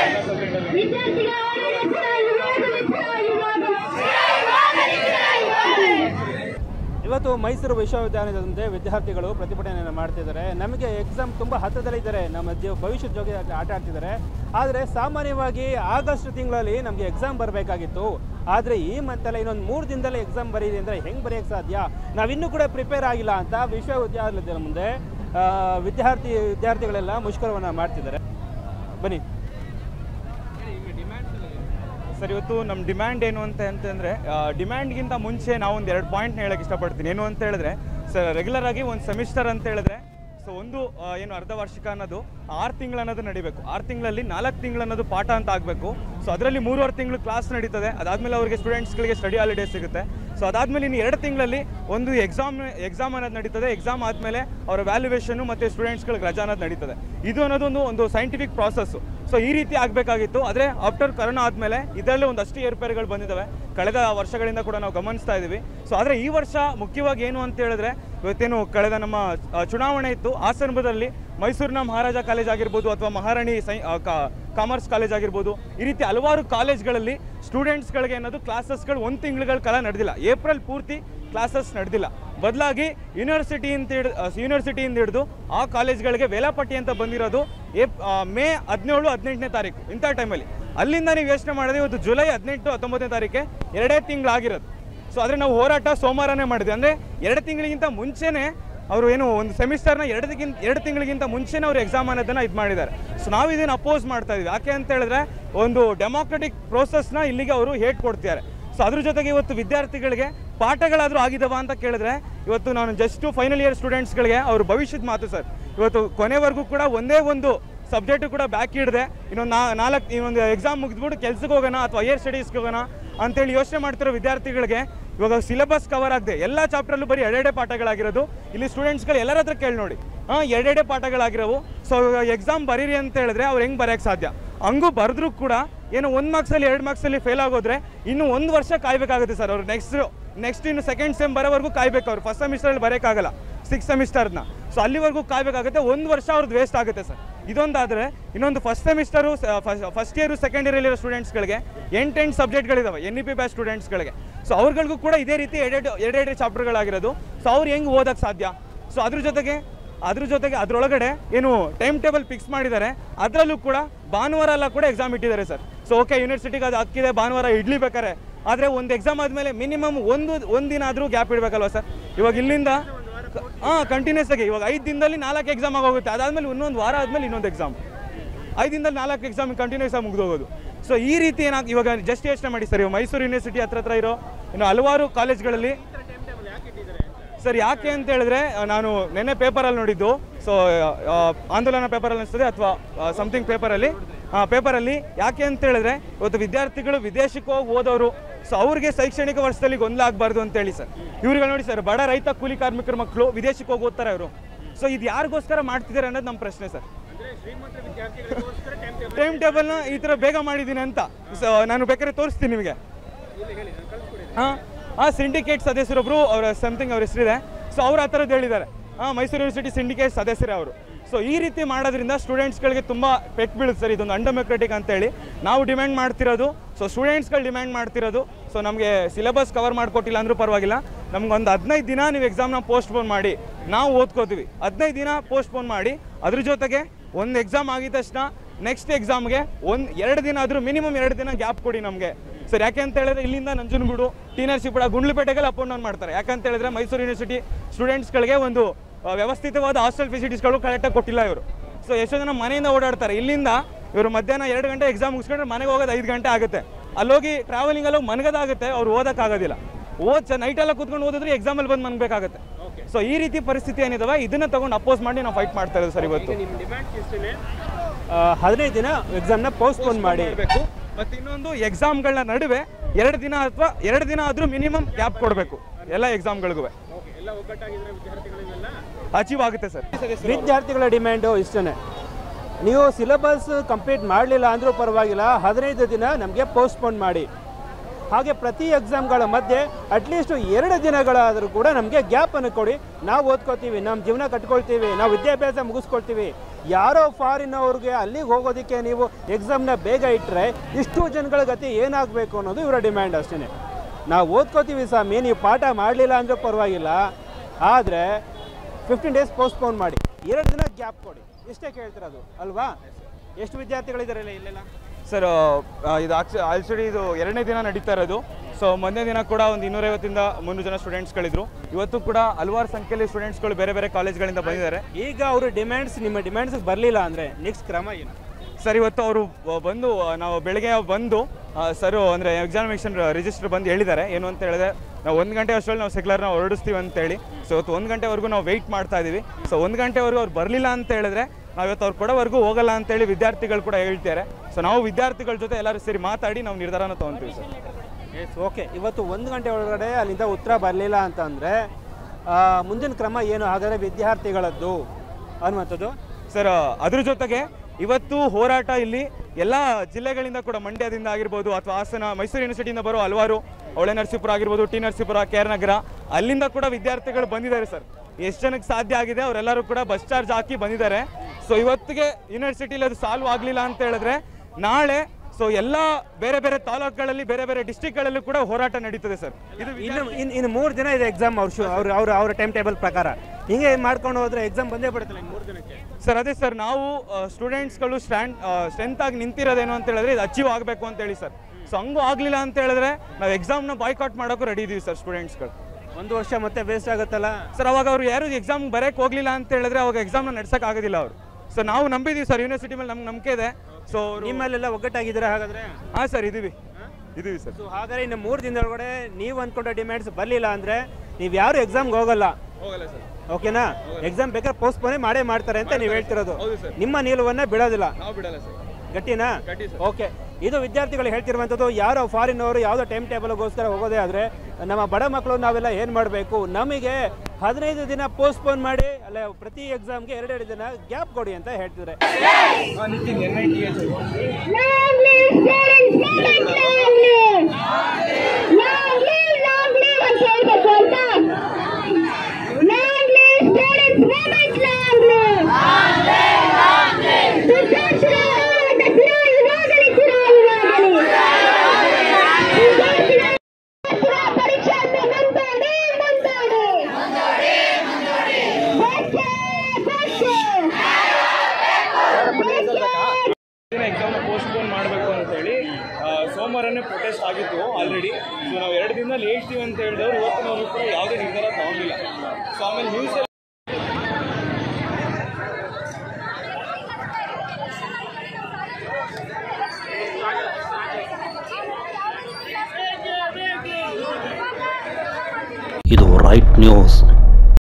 ವಿದ್ಯಾರ್ಥಿಗಳ ಇವತ್ತು ಮೈಸೂರು ವಿಶ್ವವಿದ್ಯಾಲಯದ ಮುಂದೆ ವಿದ್ಯಾರ್ಥಿಗಳು ಪ್ರತಿಭಟನೆಯನ್ನು ಮಾಡ್ತಿದ್ದಾರೆ ನಮಗೆ ಎಕ್ಸಾಮ್ ತುಂಬ ಹತ್ತಿರದಲ್ಲಿದ್ದಾರೆ ನಮ್ಮ ಜೀವ ಭವಿಷ್ಯದ ಜೊತೆ ಆಟ ಆಡ್ತಿದ್ದಾರೆ ಆದರೆ ಸಾಮಾನ್ಯವಾಗಿ ಆಗಸ್ಟ್ ತಿಂಗಳಲ್ಲಿ ನಮಗೆ ಎಕ್ಸಾಮ್ ಬರಬೇಕಾಗಿತ್ತು ಆದರೆ ಈ ಮಂತಲ್ಲಿ ಇನ್ನೊಂದು ಮೂರು ದಿನದಲ್ಲಿ ಎಕ್ಸಾಮ್ ಬರೀರಿ ಅಂದರೆ ಹೆಂಗೆ ಬರೆಯೋಕ್ಕೆ ಸಾಧ್ಯ ನಾವಿನ್ನೂ ಕೂಡ ಪ್ರಿಪೇರ್ ಆಗಿಲ್ಲ ಅಂತ ವಿಶ್ವವಿದ್ಯಾಲಯದ ಮುಂದೆ ಆ, ವಿದ್ಯಾರ್ಥಿ ವಿದ್ಯಾರ್ಥಿಗಳೆಲ್ಲ ಮುಷ್ಕರವನ್ನು ಮಾಡ್ತಿದ್ದಾರೆ ಬನ್ನಿ ಸರ್ ಇವತ್ತು ನಮ್ಮ ಡಿಮ್ಯಾಂಡ್ ಏನು ಅಂತ ಅಂತಂದರೆ ಡಿಮ್ಯಾಂಡ್ಗಿಂತ ಮುಂಚೆ ನಾವು ಒಂದು ಎರಡು ಪಾಯಿಂಟ್ನ ಹೇಳಕ್ಕೆ ಇಷ್ಟಪಡ್ತೀನಿ ಏನು ಅಂತ ಹೇಳಿದ್ರೆ ಸರ್ ರೆಗ್ಯುಲರ್ ಆಗಿ ಒಂದು ಸೆಮಿಸ್ಟರ್ ಅಂತ ಹೇಳಿದ್ರೆ ಸೊ ಒಂದು ಆ, ಏನು ಅರ್ಧ ವಾರ್ಷಿಕ ಅನ್ನೋದು ಆರು ತಿಂಗಳು ಅನ್ನೋದು ನಡಿಬೇಕು ಆರು ತಿಂಗಳಲ್ಲಿ ನಾಲ್ಕು ತಿಂಗಳು ಅನ್ನೋದು ಪಾಠ ಅಂತ ಆಗಬೇಕು ಸೊ ಅದರಲ್ಲಿ ಮೂರುವರೆ ತಿಂಗಳು ಕ್ಲಾಸ್ ನಡೀತದೆ ಅದಾದಮೇಲೆ ಅವರಿಗೆ ಸ್ಟೂಡೆಂಟ್ಸ್ಗಳಿಗೆ ಸ್ಟಡಿ ಹಾಲಿಡೇ ಸಿಗುತ್ತೆ ಸೊ ಅದಾದಮೇಲೆ ಇನ್ನು ಎರಡು ತಿಂಗಳಲ್ಲಿ ಒಂದು ಎಕ್ಸಾಮ್ ಎಕ್ಸಾಮ್ ಅನ್ನೋದು ನಡೀತದೆ ಎಕ್ಸಾಮ್ ಆದಮೇಲೆ ಅವರ ವ್ಯಾಲ್ಯೂಯೇಷನ್ನು ಮತ್ತು ಸ್ಟೂಡೆಂಟ್ಸ್ಗಳಿಗೆ ರಜಾ ಅನ್ನೋದು ನಡೀತದೆ ಇದು ಅನ್ನೋದು ಒಂದು ಒಂದು ಸೈಂಟಿಫಿಕ್ ಪ್ರಾಸೆಸ್ಸು ಸೊ ಈ ರೀತಿ ಆಗಬೇಕಾಗಿತ್ತು ಆದರೆ ಆಫ್ಟರ್ ಕರೋನಾ ಆದಮೇಲೆ ಇದರಲ್ಲಿ ಒಂದಷ್ಟು ಏರ್ಪೇರುಗಳು ಬಂದಿದ್ದಾವೆ ಕಳೆದ ವರ್ಷಗಳಿಂದ ಕೂಡ ನಾವು ಗಮನಿಸ್ತಾ ಇದ್ದೀವಿ ಸೊ ಆದರೆ ಈ ವರ್ಷ ಮುಖ್ಯವಾಗಿ ಏನು ಅಂತ ಹೇಳಿದ್ರೆ ಇವತ್ತೇನು ಕಳೆದ ನಮ್ಮ ಆ, ಚುನಾವಣೆ ಇತ್ತು ಆ ಸಂದರ್ಭದಲ್ಲಿ ಮೈಸೂರಿನ ಮಹಾರಾಜ ಕಾಲೇಜ್ ಆಗಿರ್ಬೋದು ಅಥವಾ ಮಹಾರಾಣಿ ಸೈ ಆ, ಕಾ- ಕಾಮರ್ಸ್ ಕಾಲೇಜ್ ಆಗಿರ್ಬೋದು ಈ ರೀತಿ ಹಲವಾರು ಕಾಲೇಜ್ಗಳಲ್ಲಿ ಸ್ಟೂಡೆಂಟ್ಸ್ಗಳಿಗೆ ಅನ್ನೋದು ಕ್ಲಾಸಸ್ಗಳು ಒಂದು ತಿಂಗಳುಗಳ ಕಾಲ ನಡೆದಿಲ್ಲ ಏಪ್ರಿಲ್ ಪೂರ್ತಿ ಕ್ಲಾಸಸ್ ನಡೆದಿಲ್ಲ ಬದಲಾಗಿ ಯೂನಿವರ್ಸಿಟಿಯಿಂದ ಹಿಡಿದು ಯೂನಿವರ್ಸಿಟಿಯಿಂದ ಹಿಡಿದು ಆ ಕಾಲೇಜ್ಗಳಿಗೆ ವೇಳಾಪಟ್ಟಿ ಅಂತ ಬಂದಿರೋದು ಏಪ್ ಆ, ಮೇ ಹದಿನೇಳು ಹದಿನೆಂಟನೇ ತಾರೀಕು ಇಂಥ ಟೈಮಲ್ಲಿ ಅಲ್ಲಿಂದ ನೀವು ಯೋಚನೆ ಮಾಡಿದ್ರೆ ಇವತ್ತು ಜುಲೈ ಹದಿನೆಂಟು ಹತ್ತೊಂಬತ್ತನೇ ತಾರೀಕೆ ಎರಡೇ ತಿಂಗಳಾಗಿರೋದು ಸೊ ಆದರೆ ನಾವು ಹೋರಾಟ ಸೋಮವಾರನೇ ಮಾಡಿದ್ವಿ ಅಂದರೆ ಎರಡು ತಿಂಗಳಿಗಿಂತ ಮುಂಚೆನೇ ಅವರು ಏನು ಒಂದು ಸೆಮಿಸ್ಟರ್ನ ಎರಡು ದಿಗಿಂತ ಎರಡು ತಿಂಗಳಿಗಿಂತ ಮುಂಚೆನೇ ಅವರು ಎಕ್ಸಾಮ್ ಅನ್ನೋದನ್ನು ಇದು ಮಾಡಿದ್ದಾರೆ ಸೊ ನಾವು ಇದನ್ನು ಅಪೋಸ್ ಮಾಡ್ತಾ ಇದ್ವಿ ಯಾಕೆ ಅಂತ ಹೇಳಿದ್ರೆ ಒಂದು ಡೆಮೋಕ್ರೆಟಿಕ್ ಪ್ರೋಸೆಸ್ನ ಇಲ್ಲಿಗೆ ಅವರು ಹೇಟ್ ಕೊಡ್ತಿದ್ದಾರೆ ಸೊ ಅದ್ರ ಜೊತೆಗೆ ಇವತ್ತು ವಿದ್ಯಾರ್ಥಿಗಳಿಗೆ ಪಾಠಗಳಾದರೂ ಆಗಿದಾವ ಅಂತ ಕೇಳಿದ್ರೆ ಇವತ್ತು ನಾನು ಜಸ್ಟ್ ಫೈನಲ್ ಇಯರ್ ಸ್ಟೂಡೆಂಟ್ಸ್ಗಳಿಗೆ ಅವ್ರ ಭವಿಷ್ಯದ ಮಾತು ಸರ್ ಇವತ್ತು ಕೊನೆವರೆಗೂ ಕೂಡ ಒಂದೇ ಒಂದು ಸಬ್ಜೆಕ್ಟು ಕೂಡ ಬ್ಯಾಕ್ ಹಿಡ್ದೆ ಇನ್ನೊಂದು ನಾ ನಾಲ್ಕು ಇನ್ನೊಂದು ಎಕ್ಸಾಮ್ ಮುಗಿದ್ಬಿಟ್ಟು ಕೆಲ್ಸಕ್ಕೆ ಹೋಗೋಣ ಅಥವಾ ಹೈಯರ್ ಸ್ಟಡೀಸ್ಗೆ ಹೋಗೋಣ ಅಂತೇಳಿ ಯೋಚನೆ ಮಾಡ್ತಿರೋ ವಿದ್ಯಾರ್ಥಿಗಳಿಗೆ ಇವಾಗ ಸಿಲೆಬಸ್ ಕವರ್ ಆಗದೆ ಎಲ್ಲ ಚಾಪ್ಟ್ರಲ್ಲೂ ಬರೀ ಎರಡೆರಡೆ ಪಾಠಗಳಾಗಿರೋದು ಇಲ್ಲಿ ಸ್ಟೂಡೆಂಟ್ಸ್ಗಳು ಎಲ್ಲರ ಹತ್ರ ಕೇಳಿ ನೋಡಿ ಹಾಂ ಎರಡೆರಡೆ ಪಾಠಗಳಾಗಿರೋವು ಸೊ ಎಕ್ಸಾಮ್ ಬರೀರಿ ಅಂತ ಹೇಳಿದ್ರೆ ಅವ್ರು ಹೆಂಗೆ ಬರೆಯೋಕ್ಕೆ ಸಾಧ್ಯ ಹಂಗೂ ಬರೆದ್ರೂ ಕೂಡ ಏನು ಒಂದು ಮಾರ್ಕ್ಸಲ್ಲಿ ಎರಡು ಮಾರ್ಕ್ಸಲ್ಲಿ ಫೇಲ್ ಆಗೋದ್ರೆ ಇನ್ನು ಒಂದು ವರ್ಷ ಕಾಯಬೇಕಾಗುತ್ತೆ ಸರ್ ಅವ್ರು ನೆಕ್ಸ್ಟ್ ನೆಕ್ಸ್ಟ್ ಇನ್ನು ಸೆಕೆಂಡ್ ಸೆಮ್ ಬರೋವರೆಗೂ ಕಾಯ್ಬೇಕು ಅವ್ರು ಫಸ್ಟ್ ಸೆಮಿಸ್ಟರಲ್ಲಿ ಬರೋಕ್ಕಾಗಲ್ಲ ಸಿಕ್ಸ್ ಸೆಮಿಸ್ಟರ್ನ ಸೊ ಅಲ್ಲಿವರೆಗೂ ಕಾಯ್ಬೇಕಾಗುತ್ತೆ ಒಂದು ವರ್ಷ ಅವ್ರದ್ದು ವೇಸ್ಟ್ ಆಗುತ್ತೆ ಸರ್ ಇದೊಂದಾದರೆ ಇನ್ನೊಂದು first semester first year second ಇಯರಲ್ಲಿರೋ ಸ್ಟೂಡೆಂಟ್ಸ್ಗಳಿಗೆ ಎಂಟೆಂಟು ಸಬ್ಜೆಕ್ಟ್ಗಳಿದಾವೆ ಎನ್ ಇ ಪಿ ಬ್ಯಾಚ್ ಸ್ಟೂಡೆಂಟ್ಸ್ಗಳಿಗೆ ಸೊ ಅವ್ರಗಳಿಗೂ ಕೂಡ ಇದೇ ರೀತಿ ಎರಡೆರಡು ಎರಡೆರಡು ಚಾಪ್ಟರ್ಗಳಾಗಿರೋದು ಸೊ ಅವ್ರು ಹೆಂಗೆ ಓದೋಕ್ಕೆ ಸಾಧ್ಯ ಸೊ ಅದ್ರ ಜೊತೆಗೆ ಅದ್ರ ಜೊತೆಗೆ ಅದರೊಳಗಡೆ ಏನು ಟೈಮ್ ಟೇಬಲ್ ಫಿಕ್ಸ್ ಮಾಡಿದ್ದಾರೆ ಅದರಲ್ಲೂ ಕೂಡ ಭಾನುವಾರ ಎಲ್ಲ ಕೂಡ ಎಕ್ಸಾಮ್ ಇಟ್ಟಿದ್ದಾರೆ ಸರ್ ಸೊ ಓಕೆ ಯೂನಿವರ್ಸಿಟಿಗೆ ಅದು ಹಕ್ಕಿದೆ ಭಾನುವಾರ ಇಡ್ಲಿ ಬೇಕಾರೆ ಆದರೆ ಒಂದು ಎಕ್ಸಾಮ್ ಆದಮೇಲೆ ಮಿನಿಮಮ್ ಒಂದು ಒಂದು ದಿನ ಆದರೂ ಗ್ಯಾಪ್ ಇಡಬೇಕಲ್ವ ಸರ್ ಇವಾಗ ಇಲ್ಲಿಂದ ಹಾಂ ಕಂಟಿನ್ಯೂಸ್ ಆಗಿ ಇವಾಗ ಐದು ದಿನದಲ್ಲಿ ನಾಲ್ಕು ಎಕ್ಸಾಮ್ ಆಗೋಗುತ್ತೆ ಅದಾದಮೇಲೆ ಇನ್ನೊಂದು ವಾರ ಆದಮೇಲೆ ಇನ್ನೊಂದು ಎಕ್ಸಾಮ್ ಐದು ದಿನದಲ್ಲಿ ನಾಲ್ಕು ಎಕ್ಸಾಮ್ ಕಂಟಿನ್ಯೂಸ್ ಆಗಿ ಮುಗಿದೋಗೋದು ಸೊ ಈ ರೀತಿ ಏನಾಗ ಇವಾಗ ಜಸ್ಟ್ ಯೋಚನೆ ಮಾಡಿ ಸರ್ ಇವಾಗ ಮೈಸೂರು ಯೂನಿವರ್ಸಿಟಿ ಹತ್ರ ಹತ್ರ ಇರೋ ಇನ್ನು ಹಲವಾರು ಕಾಲೇಜ್ಗಳಲ್ಲಿ ಸರ್ ಯಾಕೆ ಅಂತ ಹೇಳಿದ್ರೆ ಆ, ನಾನು ನಿನ್ನೆ ಪೇಪರಲ್ಲಿ ನೋಡಿದ್ದು ಸೊ ಆಂದೋಲನ ಪೇಪರಲ್ಲಿ ಅನಿಸ್ತದೆ ಅಥವಾ ಸಮಥಿಂಗ್ ಪೇಪರಲ್ಲಿ ಪೇಪರಲ್ಲಿ ಯಾಕೆ ಅಂತ ಹೇಳಿದ್ರೆ ಇವತ್ತು ವಿದ್ಯಾರ್ಥಿಗಳು ವಿದೇಶಕ್ಕೆ ಹೋಗಿ ಓದೋರು ಸೊ ಅವ್ರಿಗೆ ಶೈಕ್ಷಣಿಕ ವರ್ಷದಲ್ಲಿ ಗೊಂದಲ ಆಗಬಾರ್ದು ಅಂತೇಳಿ ಸರ್ ಇವ್ರಿಗೆ ನೋಡಿ ಸರ್ ಬಡ ರೈತ ಕೂಲಿ ಕಾರ್ಮಿಕರ ಮಕ್ಕಳು ವಿದೇಶಕ್ಕೆ ಹೋಗಿ ಓದ್ತಾರೆ ಅವರು ಸೊ ಇದು ಯಾರಿಗೋಸ್ಕರ ಮಾಡ್ತಿದ್ದಾರೆ ಅನ್ನೋದು ನಮ್ಮ ಪ್ರಶ್ನೆ ಸರ್ ಟೈಮ್ ಟೇಬಲ್ನ ಈ ಥರ ಬೇಗ ಮಾಡಿದ್ದೀನಿ ಅಂತ ಸೊ ನಾನು ಬೇಕಾದ್ರೆ ತೋರಿಸ್ತೀನಿ ನಿಮಗೆ ಹಾಂ ಆ ಸಿಂಡಿಕೇಟ್ ಸದಸ್ಯರೊಬ್ಬರು ಅವರ ಸಮಥಿಂಗ್ ಅವ್ರ ಹೆಸರಿದೆ ಸೊ ಅವ್ರು ಆ ಥರದ್ದು ಹೇಳಿದ್ದಾರೆ ಹಾಂ ಮೈಸೂರು ಯೂನಿವರ್ಸಿಟಿ ಸಿಂಡಿಕೇಟ್ ಸದಸ್ಯರೇ ಅವರು ಸೊ ಈ ರೀತಿ ಮಾಡೋದ್ರಿಂದ ಸ್ಟೂಡೆಂಟ್ಸ್ಗಳಿಗೆ ತುಂಬ ಪೆಟ್ಟು ಬೀಳುತ್ತೆ ಸರ್ ಇದೊಂದು ಅನ್ಡೆಮೋಕ್ರೆಟಿಕ್ ಅಂತೇಳಿ ನಾವು ಡಿಮ್ಯಾಂಡ್ ಮಾಡ್ತಿರೋದು ಸೊ ಸ್ಟೂಡೆಂಟ್ಸ್ಗಳು ಡಿಮ್ಯಾಂಡ್ ಮಾಡ್ತಿರೋದು ಸೊ ನಮಗೆ ಸಿಲೆಬಸ್ ಕವರ್ ಮಾಡಿಕೊಟ್ಟಿಲ್ಲ ಅಂದರೂ ಪರವಾಗಿಲ್ಲ ನಮ್ಗೆ ಒಂದು ಹದಿನೈದು ದಿನ ನೀವು ಎಕ್ಸಾಮ್ನ ಪೋಸ್ಟ್ಪೋನ್ ಮಾಡಿ ನಾವು ಓದ್ಕೋತೀವಿ ಹದಿನೈದು ದಿನ ಪೋಸ್ಟ್ಪೋನ್ ಮಾಡಿ ಅದ್ರ ಜೊತೆಗೆ ಒಂದು ಎಕ್ಸಾಮ್ ಆಗಿದ ತಕ್ಷಣ ನೆಕ್ಸ್ಟ್ ಎಕ್ಸಾಮ್ಗೆ ಒಂದು ಎರಡು ದಿನ ಆದರೂ ಮಿನಿಮಮ್ ಎರಡು ದಿನ ಗ್ಯಾಪ್ ಕೊಡಿ ನಮಗೆ ಸರ್ ಯಾಕೆ ಅಂತ ಹೇಳಿದ್ರೆ ಇಲ್ಲಿಂದ ನಂಜನಗೂಡು ಟಿ ನರಸೀಪುರ ಗುಂಡ್ಲುಪೇಟೆಗೆಲ್ಲ ಅಪ್ ಡೌನ್ ಮಾಡ್ತಾರೆ ಯಾಕಂತ ಹೇಳಿದ್ರೆ ಮೈಸೂರು ಯೂನಿವರ್ಸಿಟಿ ಸ್ಟೂಡೆಂಟ್ಸ್ಗಳಿಗೆ ಒಂದು ಆ, ವ್ಯವಸ್ಥಿತವಾದ ಹಾಸ್ಟೆಲ್ ಫೆಸಿಲಿಟೀಸ್ಗಳು ಕರೆಕ್ಟಾಗಿ ಕೊಟ್ಟಿಲ್ಲ ಇವರು ಸೊ ಎಷ್ಟೋ ಜನ ಮನೆಯಿಂದ ಓಡಾಡ್ತಾರೆ ಇಲ್ಲಿಂದ ಇವರು ಮಧ್ಯಾಹ್ನ ಎರಡು ಗಂಟೆ ಎಕ್ಸಾಮ್ ಮುಗಿಸ್ಕೊಂಡ್ರೆ ಮನೆಗೆ ಹೋಗೋದು ಐದು ಗಂಟೆ ಆಗುತ್ತೆ ಅಲ್ಲೋಗಿ ಟ್ರಾವೆಲಿಂಗ್ ಹೋಗಿ ಮನಗದಾಗುತ್ತೆ ಅವ್ರು ಓದೋಕ್ಕಾಗೋದಿಲ್ಲ ಓದ್ ನೈಟೆಲ್ಲ ಕೂತ್ಕೊಂಡು ಓದಿದ್ರೆ ಎಕ್ಸಾಮಲ್ಲಿ ಬಂದು ಮನ್ಬೇಕಾಗುತ್ತೆ ಸೊ ಈ ರೀತಿ ಪರಿಸ್ಥಿತಿ ಏನಿದಾವೆ ಇದನ್ನ ತಗೊಂಡು ಅಪೋಸ್ ಮಾಡಿ ನಾವು ಫೈಟ್ ಮಾಡ್ತಾ ಇರೋದು ಸರ್ ಇವತ್ತು ಹದಿನೈದು ದಿನ ಎಕ್ಸಾಮ್ನ ಪೋಸ್ಟ್ಪೋನ್ ಮಾಡಿ ಮಾಡಬೇಕು ಮತ್ತೆ ಇನ್ನೊಂದು ಎಕ್ಸಾಮ್ಗಳ ನಡುವೆ ಎರಡು ದಿನ ಅಥವಾ ಎರಡು ದಿನ ಆದರೂ ಮಿನಿಮಮ್ ಗ್ಯಾಪ್ ಕೊಡಬೇಕು ಎಲ್ಲ ಎಕ್ಸಾಮ್ಗಳಿಗೂ ಅಚೀವ್ ಆಗುತ್ತೆ ಸರ್ ವಿದ್ಯಾರ್ಥಿಗಳ ಡಿಮ್ಯಾಂಡು ಇಷ್ಟೇ ನೀವು ಸಿಲೆಬಸ್ ಕಂಪ್ಲೀಟ್ ಮಾಡಲಿಲ್ಲ ಅಂದರೂ ಪರವಾಗಿಲ್ಲ ಹದಿನೈದು ದಿನ ನಮಗೆ ಪೋಸ್ಟ್ಪೋನ್ ಮಾಡಿ ಹಾಗೆ ಪ್ರತಿ ಎಕ್ಸಾಮ್ಗಳ ಮಧ್ಯೆ ಅಟ್ಲೀಸ್ಟ್ ಎರಡು ದಿನಗಳಾದರೂ ಕೂಡ ನಮಗೆ ಗ್ಯಾಪನ್ನು ಕೊಡಿ ನಾವು ಓದ್ಕೋತೀವಿ ನಮ್ಮ ಜೀವನ ಕಟ್ಕೊಳ್ತೀವಿ ನಾವು ವಿದ್ಯಾಭ್ಯಾಸ ಮುಗಿಸ್ಕೊಳ್ತೀವಿ ಯಾರೋ ಫಾರಿನ್ ಅವ್ರಿಗೆ ಅಲ್ಲಿಗೆ ಹೋಗೋದಕ್ಕೆ ನೀವು ಎಕ್ಸಾಮ್ನ ಬೇಗ ಇಟ್ಟರೆ ಇಷ್ಟು ಜನಗಳ ಗತಿ ಏನಾಗಬೇಕು ಅನ್ನೋದು ಇವರ ಡಿಮ್ಯಾಂಡ್ ಅಷ್ಟೇ ನಾವು ಓದ್ಕೋತೀವಿ ಸ್ವಾಮಿ ನೀವು ಪಾಠ ಮಾಡಲಿಲ್ಲ ಅಂದರೆ ಪರವಾಗಿಲ್ಲ ಆದರೆ ಫಿಫ್ಟೀನ್ ಡೇಸ್ ಪೋಸ್ಟ್ಪೋನ್ ಮಾಡಿ ಎರಡು ದಿನ ಗ್ಯಾಪ್ ಕೊಡಿ ಇಷ್ಟೇ ಕೇಳ್ತಿರೋದು ಅಲ್ವಾ ಎಷ್ಟು ವಿದ್ಯಾರ್ಥಿಗಳಿದ್ದಾರೆ ಇಲ್ಲೆಲ್ಲ ಸರ್ ಇದು ಆಲ್ರೆಡಿ ಇದು ಎರಡನೇ ದಿನ ನಡೀತಾ ಇರೋದು ಸೊ ಮೊದಲನೇ ದಿನ ಕೂಡ ಒಂದು ಇನ್ನೂರೈವತ್ತಿಂದ ಮುನ್ನೂರು ಜನ ಸ್ಟೂಡೆಂಟ್ಸ್ಗಳಿದ್ರು ಇವತ್ತು ಕೂಡ ಹಲವಾರು ಸಂಖ್ಯೆಯಲ್ಲಿ ಸ್ಟೂಡೆಂಟ್ಸ್ಗಳು ಬೇರೆ ಬೇರೆ ಕಾಲೇಜ್ಗಳಿಂದ ಬಂದಿದ್ದಾರೆ ಈಗ ಅವರು ಡಿಮ್ಯಾಂಡ್ಸ್ ನಿಮ್ಮ ಡಿಮ್ಯಾಂಡ್ಸ್ ಬರಲಿಲ್ಲ ಅಂದರೆ ನೆಕ್ಸ್ಟ್ ಕ್ರಮ ಏನು ಸರ್ ಇವತ್ತು ಅವರು ಬಂದು ಆ, ನಾವು ಬೆಳಗ್ಗೆ ಬಂದು ಸರ್ ಅಂದರೆ ಎಕ್ಸಾಮಿನೇಷನ್ ರಿಜಿಸ್ಟರ್ ಬಂದು ಹೇಳಿದ್ದಾರೆ ಏನು ಅಂತ ಹೇಳಿದ್ರೆ ನಾವು ಒಂದು ಗಂಟೆ ಅಷ್ಟರಲ್ಲಿ ನಾವು ಸೆಕ್ಯುಲರ್ನ ಹೊರಡಿಸ್ತೀವಿ ಅಂತೇಳಿ ಸೊ ಇವತ್ತು ಒಂದು ಗಂಟೆವರೆಗೂ ನಾವು ವೆಯ್ಟ್ ಮಾಡ್ತಾ ಇದ್ದೀವಿ ಸೊ ಒಂದು ಗಂಟೆವರೆಗೂ ಅವ್ರು ಬರಲಿಲ್ಲ ಅಂತ ಹೇಳಿದ್ರೆ ನಾವು ಇವತ್ತು ಅವ್ರು ಕೊಡೋವರೆಗೂ ಹೋಗಲ್ಲ ಅಂತೇಳಿ ವಿದ್ಯಾರ್ಥಿಗಳು ಕೂಡ ಹೇಳ್ತಾರೆ ಸೊ ನಾವು ವಿದ್ಯಾರ್ಥಿಗಳ ಜೊತೆ ಎಲ್ಲರೂ ಸೇರಿ ಮಾತಾಡಿ ನಾವು ನಿರ್ಧಾರನ ತೊಗೊತೀವಿ ಸರ್ ಎಸ್ ಓಕೆ ಇವತ್ತು ಒಂದು ಗಂಟೆ ಒಳಗಡೆ ಅಲ್ಲಿಂದ ಉತ್ತರ ಬರಲಿಲ್ಲ ಅಂತಂದರೆ ಮುಂದಿನ ಕ್ರಮ ಏನು ಹಾಗಾದರೆ ವಿದ್ಯಾರ್ಥಿಗಳದ್ದು ಅನ್ನುವಂಥದ್ದು ಸರ್ ಅದ್ರ ಜೊತೆಗೆ ಇವತ್ತು ಹೋರಾಟ ಇಲ್ಲಿ ಎಲ್ಲ ಜಿಲ್ಲೆಗಳಿಂದ ಕೂಡ ಮಂಡ್ಯದಿಂದ ಆಗಿರ್ಬೋದು ಅಥವಾ ಹಾಸನ ಮೈಸೂರು ಯೂನಿವರ್ಸಿಟಿಯಿಂದ ಬರೋ ಹಲವಾರು ಒಳೆ ನರಸೀಪುರ ಆಗಿರ್ಬೋದು T Narasipura K R Nagar ಅಲ್ಲಿಂದ ಕೂಡ ವಿದ್ಯಾರ್ಥಿಗಳು ಬಂದಿದ್ದಾರೆ ಸರ್ ಎಷ್ಟು ಜನಕ್ಕೆ ಸಾಧ್ಯ ಆಗಿದೆ ಅವರೆಲ್ಲರೂ ಕೂಡ ಬಸ್ ಚಾರ್ಜ್ ಹಾಕಿ ಬಂದಿದ್ದಾರೆ ಸೊ ಇವತ್ತಿಗೆ ಯೂನಿವರ್ಸಿಟಿಲಿ ಅದು ಸಾಲ್ವ್ ಆಗಲಿಲ್ಲ ಅಂತ ಹೇಳಿದ್ರೆ ನಾಳೆ ಸೊ ಎಲ್ಲ ಬೇರೆ ಬೇರೆ ತಾಲೂಕುಗಳಲ್ಲಿ ಬೇರೆ ಬೇರೆ ಡಿಸ್ಟಿಕ್ಗಳಲ್ಲೂ ಕೂಡ ಹೋರಾಟ ನಡೀತದೆ ಸರ್ ಇದು ಇನ್ನು ಇನ್ನು ಇನ್ನು ಮೂರು ದಿನ ಇದೆ ಎಕ್ಸಾಮ್ ಅವ್ರ ಶು ಅವ್ರ ಅವ್ರ ಅವರ ಟೈಮ್ ಟೇಬಲ್ ಪ್ರಕಾರ ಹಿಂಗೆ ಮಾಡ್ಕೊಂಡು ಹೋದ್ರೆ ಎಕ್ಸಾಮ್ ಬಂದೇ ಬಿಡುತ್ತಲ್ಲ ಮೂರು ದಿನಕ್ಕೆ ಸರ್ ಅದೇ ಸರ್ ನಾವು ಸ್ಟೂಡೆಂಟ್ಸ್ಗಳು ಸ್ಟ್ಯಾಂಡ್ ಸ್ಟ್ರೆಂತ್ ಆಗಿ ನಿಂತಿರೋದೇನು ಅಂತ ಹೇಳಿದ್ರೆ ಇದು ಅಚೀವ್ ಆಗಬೇಕು ಅಂತ ಹೇಳಿ ಸರ್ ಸೊ ಹಂಗೂ ಆಗಲಿಲ್ಲ ಅಂತ ಹೇಳಿದ್ರೆ ನಾವು ಎಕ್ಸಾಮ್ನ ಬಾಯ್ಕಾಟ್ ಮಾಡೋಕ್ಕೂ ರೆಡಿ ಇದೀವಿ ಸರ್ ಸ್ಟೂಡೆಂಟ್ಸ್ಗಳು ಒಂದು ವರ್ಷ ಮತ್ತೆ ವೇಸ್ಟ್ ಆಗುತ್ತಲ್ಲ ಸರ್ ಅವಾಗ ಅವರು ಯಾರು ಎಕ್ಸಾಮ್ ಬರೋಕ್ಕೆ ಹೋಗಲಿಲ್ಲ ಅಂತ ಹೇಳಿದ್ರೆ ಅವಾಗ ಎಕ್ಸಾಮ್ನ ನಡ್ಸಕ್ಕೆ ಆಗೋದಿಲ್ಲ ಅವರು ಸೊ ನಾವು ನಂಬಿದೀವಿ ಸರ್ ಯೂನಿವರ್ಸಿಟಿ ಮೇಲೆ ನಮ್ಗೆ ನಂಬಿಕೆ ಇದೆ ಸೊ ನಿಮ್ಮಲ್ಲೆಲ್ಲ ಒಗ್ಗಟ್ಟಾಗಿದ್ದೀರಾ ಹಾಗಾದ್ರೆ ಹಾಂ ಸರ್ ಇದೀವಿ ಇದೀವಿ ಸರ್ ಸೊ ಹಾಗಾದ್ರೆ ಇನ್ನು ಮೂರು ದಿನದೊಳಗಡೆ ನೀವು ಅಂದ್ಕೊಂಡ ಡಿಮ್ಯಾಂಡ್ಸ್ ಬರಲಿಲ್ಲ ಅಂದರೆ ನೀವು ಯಾರು ಎಕ್ಸಾಮ್ಗೆ ಹೋಗಲ್ಲ ಹೋಗಲ್ಲ ಸರ್ ಓಕೆನಾ ಎಕ್ಸಾಮ್ ಬೇಕಾದ್ರೆ ಪೋಸ್ಟ್ಪೋನೇ ಮಾಡೇ ಮಾಡ್ತಾರೆ ಅಂತ ನೀವು ಹೇಳ್ತಿರೋದು ಹೌದು ಸರ್. ನಿಮ್ಮ ನಿಲುವನ್ನ ಬಿಡೋದಿಲ್ಲ ನಾವು ಬಿಡಲ್ಲ ಸರ್ ಗಟ್ಟಿನಾ ಗಟ್ಟಿ ಸರ್. ಓಕೆ ಇದು ವಿದ್ಯಾರ್ಥಿಗಳು ಹೇಳ್ತಿರುವಂಥದ್ದು ಯಾರೋ ಫಾರಿನ್ ಅವರು ಯಾವುದೋ ಟೈಮ್ ಟೇಬಲ್ಗೋಸ್ಕರ ಹೋಗೋದೇ ಆದರೆ ನಮ್ಮ ಬಡ ಮಕ್ಕಳು ನಾವೆಲ್ಲ ಏನು ಮಾಡಬೇಕು ನಮಗೆ ಹದಿನೈದು ದಿನ ಪೋಸ್ಟ್ಪೋನ್ ಮಾಡಿ ಅಲ್ಲ ಪ್ರತಿ ಎಕ್ಸಾಮ್ಗೆ ಎರಡೆರಡು ದಿನ ಗ್ಯಾಪ್ ಕೊಡಿ ಅಂತ ಹೇಳ್ತಿದ್ದಾರೆ Long live students, movement, long live! Long live, long live ಅಂತ ಹೇಳ್ಬೇಕು ಆಯ್ತಾ? Long live students, movement, long live! ಸುಧಾರಿಸಿದ ಹೋರಾಟ ಚಿರಾಯುವಾಗಲಿ, ಚಿರಾಯುವಾಗಲಿ. ಸುಧಾರಿಸಿದ ಹೋರಾಟ ಪರೀಕ್ಷೆಯನ್ನು ಮುಂದೂಡಿ, ಮುಂದೂಡಿ. ಘೋಷಣೆ, ಘೋಷಣೆ. ದಿನ ಎಕ್ಸಾಮ್ನ ಪೋಸ್ಟ್ಪೋನ್ ಮಾಡಬೇಕು ಅಂತೇಳಿ ಸೋಮವಾರನೇ ಪ್ರೊಟೆಸ್ಟ್ ಆಗಿತ್ತು ಆಲ್ರೆಡಿ ಸೊ ನಾವು ಎರಡು ದಿನದಲ್ಲಿ ಹೇಳ್ತೀವಿ ಅಂತ ಹೇಳಿದವರು ಇವತ್ತಿನವರು ಕೂಡ ಯಾವುದೇ ನಿರ್ಧಾರ ತಗೊಂಡಿಲ್ಲ ಸೊ ಆಮೇಲೆ ನ್ಯೂಸಲ್ಲಿ ಇದು ರೈಟ್ ನ್ಯೂಸ್